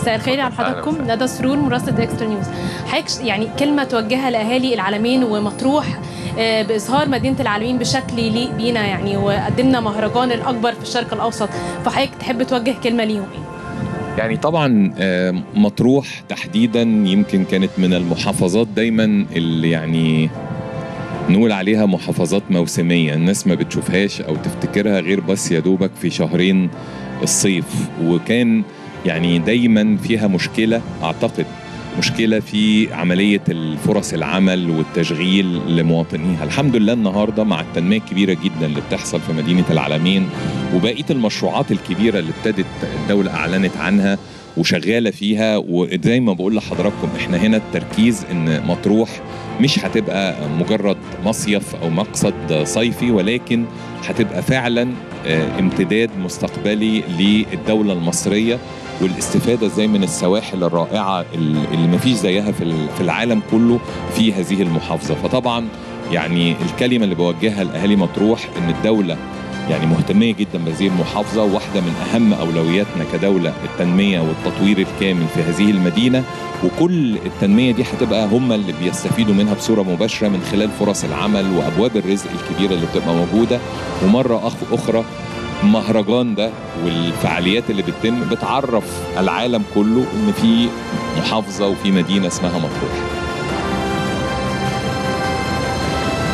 مساء الخير على حضراتكم ندى سرور مراسل اكسترا نيوز حضرتك يعني كلمه توجهها لاهالي العالمين ومطروح آه، باظهار مدينه العالمين بشكل يليق بينا يعني وقدمنا مهرجان الاكبر في الشرق الاوسط فحضرتك تحب توجه كلمه ليهم ايه؟ يعني طبعا آه، مطروح تحديدا يمكن كانت من المحافظات دايما اللي يعني نقول عليها محافظات موسمية الناس ما بتشوفهاش أو تفتكرها غير بس يا دوبك في شهرين الصيف وكان يعني دايما فيها مشكلة أعتقد مشكلة في عملية الفرص العمل والتشغيل لمواطنيها الحمد لله النهاردة مع التنمية الكبيرة جدا اللي بتحصل في مدينة العالمين وبقية المشروعات الكبيرة اللي ابتدت الدولة أعلنت عنها وشغالة فيها وزي ما بقول لحضراتكم احنا هنا التركيز ان مطروح مش هتبقى مجرد مصيف او مقصد صيفي ولكن هتبقى فعلا آه، امتداد مستقبلي للدولة المصرية والاستفادة زي من السواحل الرائعة اللي مفيش زيها في ال- في العالم كله في هذه المحافظة فطبعا يعني الكلمة اللي بوجهها لأهالي مطروح إن الدولة يعني مهتمية جدا بهذه المحافظة واحدة من أهم أولوياتنا كدولة التنمية والتطوير الكامل في هذه المدينة وكل التنمية دي هتبقى هم اللي بيستفيدوا منها بصورة مباشرة من خلال فرص العمل وأبواب الرزق الكبيرة اللي بتبقى موجودة ومرة أخ أخرى المهرجان ده والفعاليات اللي بتتم بتعرف العالم كله ان في محافظه وفي مدينه اسمها مطروح